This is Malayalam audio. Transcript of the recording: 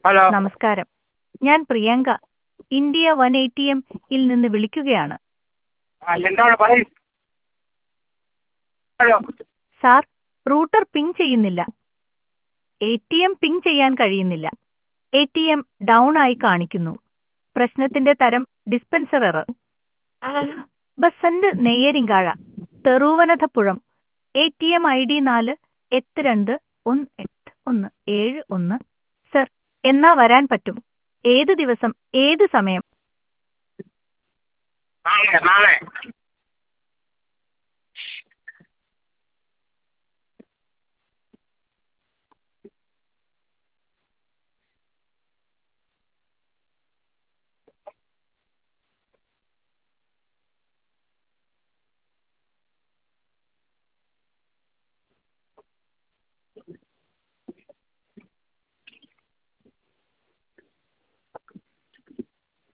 ഹലോ നമസ്കാരം ഞാൻ Priyanka India one A T M ഇൽ നിന്ന് വിളിക്കുകയാണ് ആ എന്താണ് പറയൂ ഹലോ സാർ റൂട്ടർ പിങ് ചെയ്യുന്നില്ല എ ടി എം പിങ് ചെയ്യാൻ കഴിയുന്നില്ല എ ടി എം ഡൗൺ ആയി കാണിക്കുന്നു പ്രശ്നത്തിന്റെ തരം ഡിസ്പെൻസർ എറർ ബസന്റ് Neyyattinkara Thiruvananthapuram A T M I D നാല് എട്ട് രണ്ട് ഒന്ന് എട്ട് ഒന്ന് ഏഴ് ഒന്ന് സർ എന്നാ വരാൻ പറ്റും ഏത് ദിവസം ഏത് സമയം നാളെ നാളെ